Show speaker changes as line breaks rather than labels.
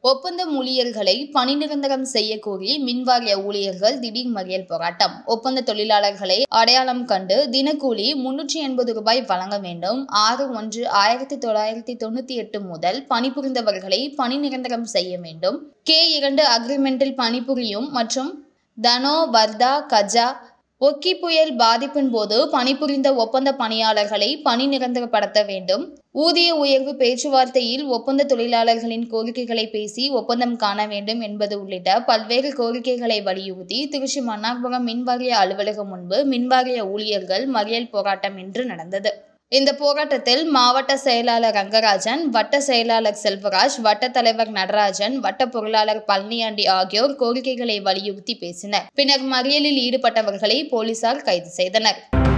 ஒப்பந்த ஊழியர்களை பணி நிரந்தரம் செய்ய கோரி மின்வாரிய ஊழியர்கள் திடீர் மறியல் போராட்டம் ஒப்பந்த தொழிலாளர்களை அடையாளம் கண்டு தினக்கூலி முன்னூற்றி எண்பது ரூபாய் வழங்க வேண்டும் ஆறு ஒன்று ஆயிரத்தி தொள்ளாயிரத்தி தொண்ணூத்தி எட்டு முதல் பணிபுரிந்தவர்களை பணி நிரந்தரம் செய்ய வேண்டும் கே இரண்டு அக்ரிமெண்டில் பணிபுரியும் மற்றும் தனோ வர்தா கஜா ஒக்கி புயல் பாதிப்பின் போது பணிபுரிந்த ஒப்பந்த பணியாளர்களை பணி நிரந்தரப்படுத்த வேண்டும் ஊதிய உயர்வு பேச்சுவார்த்தையில் ஒப்பந்த தொழிலாளர்களின் கோரிக்கைகளை பேசி ஒப்பந்தம் காண வேண்டும் என்பது உள்ளிட்ட பல்வேறு கோரிக்கைகளை வலியுறுத்தி திருச்சி மன்னார்புரம் மின்வாரிய அலுவலகம் முன்பு மின்வாரிய ஊழியர்கள் மறியல் போராட்டம் இன்று நடந்தது இந்த போராட்டத்தில் மாவட்ட செயலாளர் ரங்கராஜன் வட்ட செயலாளர் செல்வராஜ் வட்ட தலைவர் நடராஜன் வட்ட பொருளாளர் பழனியாண்டி ஆகியோர் கோரிக்கைகளை வலியுறுத்தி பேசினர் பின்னர் மறியலில் ஈடுபட்டவர்களை போலீசார் கைது செய்தனர்